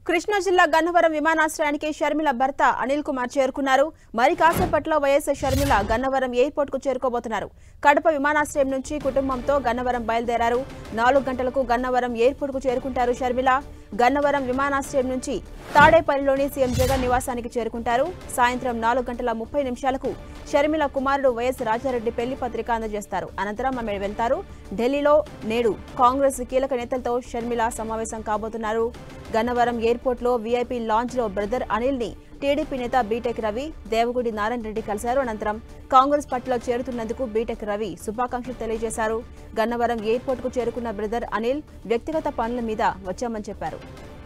కృష్ణా జిల్లా గన్నవరం విమానాశ్రయానికి షర్మిల భర్త అనిల్ కుమార్ చేరుకున్నారు మరి కాసేపట్లో వైఎస్ షర్మిల గన్నవరం ఎయిర్పోర్ట్ కు చేరుకోబోతున్నారు కడప విమానాశ్రయం నుంచి కుటుంబంతో గన్నవరం బయలుదేరారు నాలుగు గంటలకు గన్నవరం ఎయిర్పోర్ట్ కు చేరుకుంటారు షర్మిల గన్నవరం విమానాశ్రయం నుంచి తాడేపల్లిలోని సీఎం జగన్ నివాసానికి చేరుకుంటారు సాయంత్రం నాలుగు గంటల ముప్పై నిమిషాలకు షర్మిల కుమారుడు వైఎస్ రాజారెడ్డి పెళ్లి పత్రిక అందజేస్తారు అనంతరం ఆమె వెళ్తారు ఢిల్లీలో నేడు కాంగ్రెస్ కీలక నేతలతో షర్మిల సమావేశం కాబోతున్నారు గన్నవరం ఎయిర్పోర్ట్లో వీఐపీ లాంచ్లో బ్రదర్ అనిల్ ని టీడీపీ నేత బీటెక్ రవి దేవగుడి నారాయణ రెడ్డి కలిశారు అనంతరం కాంగ్రెస్ పార్టీలో చేరుతున్నందుకు బీటెక్ రవి శుభాకాంక్షలు తెలియజేశారు గన్నవరం ఎయిర్పోర్ట్కు చేరుకున్న బ్రదర్ అనిల్ వ్యక్తిగత పనుల మీద వచ్చామని చెప్పారు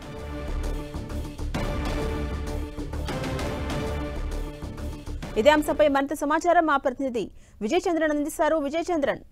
ఇదే అంశంపై మరింత సమాచారం మా ప్రతినిధి విజయ్ చంద్రన్ అందిస్తారు విజయ్ చంద్రన్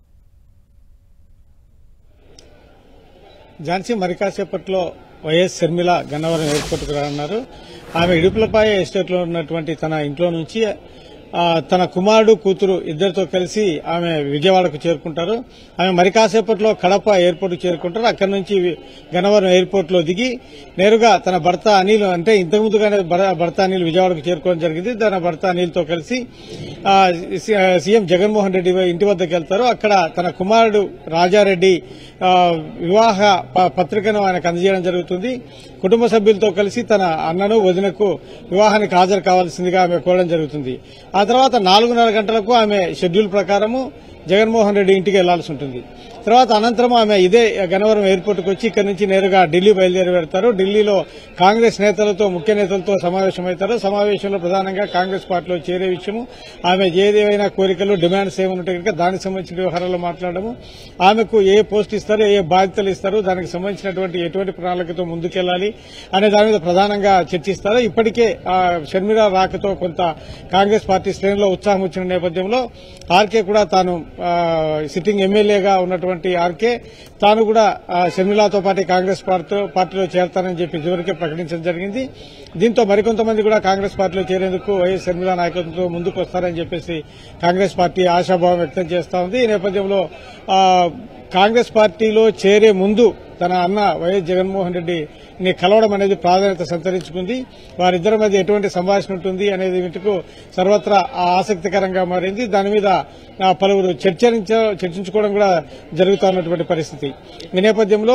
ఝాన్సీ మరి కాసేపట్లో వైఎస్ షర్మిల గన్నవరం ఎయిర్పోర్ట్కు రానున్నారు ఆమె ఇడుపులపాయ ఎస్టేట్లో ఉన్నటువంటి తన ఇంట్లో నుంచి ఆ, తన కుమారుడు కూతురు ఇద్దరితో కలిసి ఆమె విజయవాడకు చేరుకుంటారు ఆమె మరి కాసేపట్లో కడప ఎయిర్పోర్ట్ చేరుకుంటారు అక్కడి నుంచి వి- గన్నవరం ఎయిర్పోర్ట్ లో దిగి నేరుగా తన భర్త అనిల్ అంటే ఇంతకు ముందుగానే భర- భర్త అనిల్ విజయవాడకు చేరుకోవడం జరిగింది తన భర్త అనిల్తో కలిసి ఆ, సి- ఆ, సీఎం జగన్మోహన్ రెడ్డి ఇంటి వద్దకు వెళ్తారు అక్కడ తన కుమారుడు రాజారెడ్డి ఆ, వివాహ ప- పత్రికను ఆయనకు అందజేయడం జరుగుతుంది కుటుంబ సభ్యులతో కలిసి తన అన్నను వదినకు వివాహానికి హాజరు కావాల్సిందిగా ఆమె కోరడం జరుగుతుంది ఆ తర్వాత నాలుగున్నర గంటలకు ఆమె షెడ్యూల్ ప్రకారము జగన్మోహన్ రెడ్డి ఇంటికి వెళ్లాల్సి ఉంటుంది తర్వాత అనంతరం ఆమె ఇదే గన్నవరం ఎయిర్పోర్ట్కి వచ్చి ఇక్కడి నుంచి నేరుగా ఢిల్లీ బయలుదేరి వెళ్తారు ఢిల్లీలో కాంగ్రెస్ నేతలతో ముఖ్య నేతలతో సమావేశమవుతారు సమావేశంలో ప్రధానంగా కాంగ్రెస్ పార్టీలో చేరే విషయము ఆమె ఏదేమైనా కోరికలు డిమాండ్స్ ఏమైనా కనుక దానికి సంబంధించిన వ్యవహారాల్లో మాట్లాడము ఆమెకు ఏ పోస్ట్ ఇస్తారు ఏ బాధ్యతలు ఇస్తారు దానికి సంబంధించినటువంటి ఎటువంటి ప్రణాళికతో ముందుకెళ్లాలి అనే దాని మీద ప్రధానంగా చర్చిస్తారు ఇప్పటికే ఆ, షర్మిల రాకతో కొంత కాంగ్రెస్ పార్టీ శ్రేణిలో ఉత్సాహం వచ్చిన నేపథ్యంలో ఆర్కే కూడా తాను ఆ, సిట్టింగ్ ఎమ్మెల్యేగా ఉన్నటువంటి ఆర్కే తాను కూడా ఆ, షర్మిలాతో పాటు కాంగ్రెస్ పార్టీ పార్టీలో చేరతానని చెప్పి ఇదివరకే ప్రకటించడం జరిగింది దీంతో మరికొంతమంది కూడా కాంగ్రెస్ పార్టీలో చేరేందుకు వైఎస్ షర్మిల నాయకత్వంతో ముందుకు వస్తారని చెప్పేసి కాంగ్రెస్ పార్టీ ఆశాభావం వ్యక్తం చేస్తా ఉంది ఈ నేపథ్యంలో ఆ, కాంగ్రెస్ పార్టీలో చేరే ముందు తన అన్న వైఎస్ జగన్మోహన్ రెడ్డిని కలవడం అనేది ప్రాధాన్యత సంతరించుకుంది వారిద్దరి మధ్య ఎటువంటి సంభాషణ ఉంటుంది అనేది వీటికు సర్వత్రా ఆ ఆసక్తికరంగా మారింది దాని మీద ఆ, పలువురు చర్చరించ చర్చించుకోవడం కూడా జరుగుతున్నటువంటి పరిస్థితి ఈ నేపథ్యంలో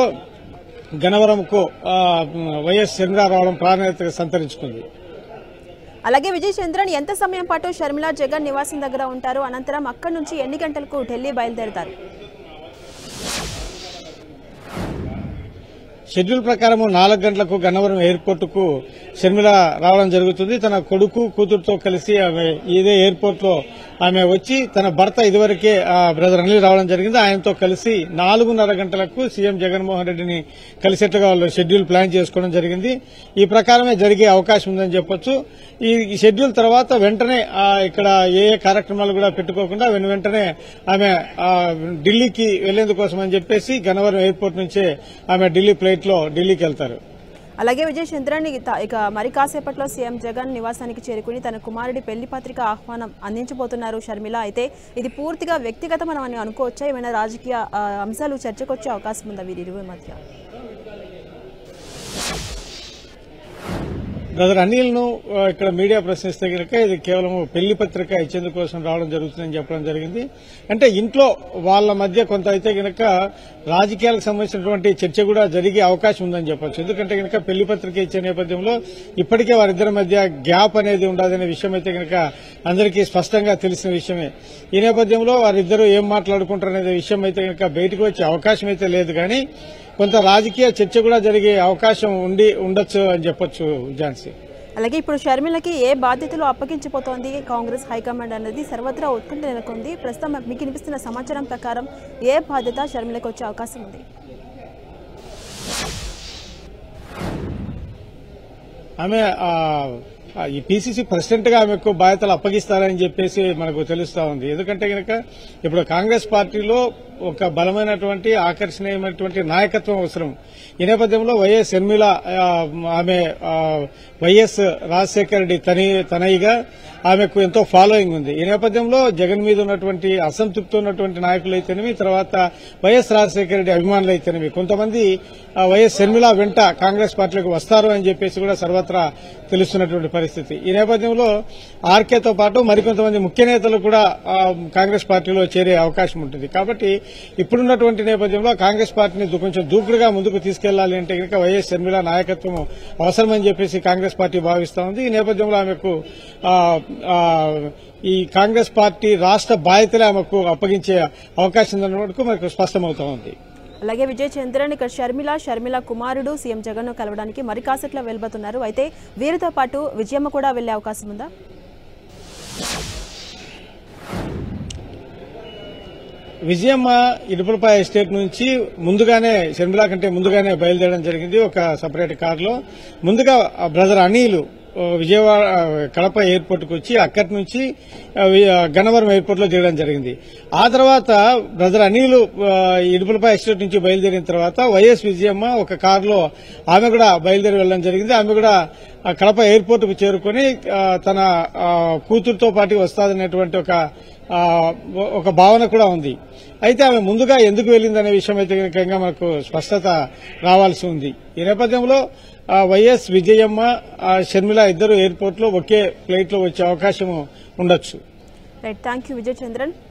గనవరంకు ఆ, వైఎస్ చంద్ర రావడం ప్రాధాన్యత సంతరించుకుంది అలాగే విజయ్ చంద్రన్ ఎంత సమయం పాటు షర్మిల జగన్ నివాసం దగ్గర ఉంటారు అనంతరం అక్కడి నుంచి ఎన్ని గంటలకు ఢిల్లీ బయలుదేరతారు షెడ్యూల్ ప్రకారం నాలుగు గంటలకు గన్నవరం ఎయిర్పోర్ట్ కు షర్మిల రావడం జరుగుతుంది తన కొడుకు కూతురుతో కలిసి ఆమె ఇదే ఎయిర్పోర్ట్ లో ఆమె వచ్చి తన భర్త ఇదివరకే ఆ, బ్రదర్ అనిల్ రావడం జరిగింది ఆయనతో కలిసి నాలుగున్నర గంటలకు సీఎం జగన్మోహన్ రెడ్డిని కలిసేట్టుగా వాళ్ళు షెడ్యూల్ ప్లాన్ చేసుకోవడం జరిగింది ఈ ప్రకారమే జరిగే అవకాశం ఉందని చెప్పొచ్చు ఈ ఈ షెడ్యూల్ తర్వాత వెంటనే ఆ, ఇక్కడ ఏ ఏ కార్యక్రమాలు కూడా పెట్టుకోకుండా వెను వెంటనే ఆమె ఆ, ఢిల్లీకి వెళ్లేందుకోసం అని చెప్పేసి గన్నవరం ఎయిర్పోర్ట్ నుంచే ఆమె ఢిల్లీ ఫ్లైట్ లో ఢిల్లీకి వెళ్తారు అలాగే విజయ్ చంద్రన్ ఇక ఇక మరి కాసేపట్లో సీఎం జగన్ నివాసానికి చేరుకుని తన కుమారుడి పెళ్లి పత్రిక ఆహ్వానం అందించబోతున్నారు షర్మిల అయితే ఇది పూర్తిగా వ్యక్తిగతమని అని అనుకోవచ్చా ఏమైనా రాజకీయ ఆ, అంశాలు చర్చకొచ్చే అవకాశం ఉందా వీరిరువురి మధ్య బ్రదర్ అనిల్ ను ఆ, ఇక్కడ మీడియా ప్రశ్నిస్తే కనుక ఇది కేవలం పెళ్లి పత్రిక ఇచ్చేందుకోసం రావడం జరుగుతుందని చెప్పడం జరిగింది అంటే ఇంట్లో వాళ్ళ మధ్య కొంత అయితే గనక రాజకీయాలకు సంబంధించినటువంటి చర్చ కూడా జరిగే అవకాశం ఉందని చెప్పొచ్చు ఎందుకంటే గనక పెళ్లి పత్రిక ఇచ్చే నేపథ్యంలో ఇప్పటికే వారిద్దరి మధ్య గ్యాప్ అనేది ఉండదనే విషయం అయితే గనక అందరికీ స్పష్టంగా తెలిసిన విషయమే ఈ నేపథ్యంలో వారిద్దరూ ఏం మాట్లాడుకుంటారు అనే విషయం అయితే గనక బయటకు వచ్చే అవకాశం అయితే లేదు కానీ కొంత రాజకీయ చర్చ కూడా జరిగే అవకాశం ఉండి ఉండొచ్చు అని చెప్పొచ్చు ఝాన్సీ అలాగే ఇప్పుడు షర్మిలకి ఏ బాధ్యతలు అప్పగించబోతోంది కాంగ్రెస్ హైకమాండ్ అనేది సర్వత్రా ఉత్కంఠ నెలకొంది ప్రస్తుతం మీకు వినిపిస్తున్న సమాచారం ప్రకారం ఏ బాధ్యత షర్మిలకు వచ్చే అవకాశం ఉంది ఆమె ఆ, ఆ, ఈ పీసీసీ ప్రెసిడెంట్ గా ఆమెకు బాధ్యతలు అప్పగిస్తారని చెప్పేసి మనకు తెలుస్తా ఉంది ఎందుకంటే గనక ఇప్పుడు కాంగ్రెస్ పార్టీలో ఒక బలమైనటువంటి ఆకర్షణీయమైనటువంటి నాయకత్వం అవసరం ఈ నేపథ్యంలో వైఎస్ షర్మిల ఆ, ఆమె ఆ, వైఎస్ రాజశేఖర రెడ్డి తని తనయిగా ఆమెకు ఎంతో ఫాలోయింగ్ ఉంది ఈ నేపథ్యంలో జగన్ మీద ఉన్నటువంటి అసంతృప్తి ఉన్నటువంటి నాయకులు అయితేనేమి తర్వాత వైఎస్ రాజశేఖర రెడ్డి అభిమానులు అయితేనేమి కొంతమంది ఆ, వైఎస్ షర్మిల వెంట కాంగ్రెస్ పార్టీలోకి వస్తారు అని చెప్పేసి కూడా సర్వత్రా తెలుస్తున్నటువంటి పరిస్థితి ఈ నేపథ్యంలో ఆర్కేతో పాటు మరికొంతమంది ముఖ్య నేతలు కూడా ఆ, కాంగ్రెస్ పార్టీలో చేరే అవకాశం ఉంటుంది కాబట్టి ఇప్పుడున్నటువంటి నేపథ్యంలో కాంగ్రెస్ పార్టీని దు- కొంచెం దూకుడుగా ముందుకు తీసుకెళ్లాలి అంటే కనుక వైఎస్ షర్మిల నాయకత్వం అవసరమని చెప్పేసి కాంగ్రెస్ పార్టీ భావిస్తా ఉంది ఈ నేపథ్యంలో ఆమెకు ఆ, ఆ, ఈ కాంగ్రెస్ పార్టీ రాష్ట్ర బాధ్యతలే ఆమెకు అప్పగించే అవకాశం ఉన్న వరకు మనకు స్పష్టమవుతా ఉంది అలాగే విజయ్ చంద్రన్ ఇక్కడ షర్మిల షర్మిల కుమారుడు సీఎం జగన్ ను కలవడానికి మరి కాసేట్లో వెళ్ళబోతున్నారు అయితే వీరితో పాటు విజయమ్మ కూడా వెళ్లే అవకాశం ఉందా విజయమ్మ ఇడుపులపాయ ఎస్టేట్ నుంచి ముందుగానే షర్మిల కంటే ముందుగానే బయలుదేరడం జరిగింది ఒక సపరేట్ కారులో ముందుగా ఆ బ్రదర్ అనిల్ ఆ, విజయవాడ ఆ, కడప ఎయిర్పోర్ట్ కు వచ్చి అక్కడి నుంచి ఆ, వి- ఆ, గన్నవరం ఎయిర్పోర్ట్ లో దిగడం జరిగింది ఆ తర్వాత బ్రదర్ అనిల్ ఆ, ఇడుపులపాయ ఎస్టేట్ నుంచి బయలుదేరిన తర్వాత వైఎస్ విజయమ్మ ఒక కారులో ఆమె కూడా బయలుదేరి వెళ్ళడం జరిగింది ఆమె కూడా ఆ, కడప ఎయిర్పోర్ట్ కు చేరుకుని ఆ, తన ఆ, కూతురుతో పాటు వస్తాదనేటువంటి ఒక ఆ, ఒక భావన కూడా ఉంది అయితే ఆమె ముందుగా ఎందుకు వెళ్ళిందనే విషయం అయితే కనుక ఇంకా మనకు స్పష్టత రావాల్సి ఉంది ఈ నేపథ్యంలో ఆ, వైఎస్ విజయమ్మ ఆ, షర్మిల ఇద్దరు ఎయిర్పోర్ట్ లో ఒకే ఫ్లైట్ లో వచ్చే అవకాశం ఉండొచ్చు right thank you Vijay Chandran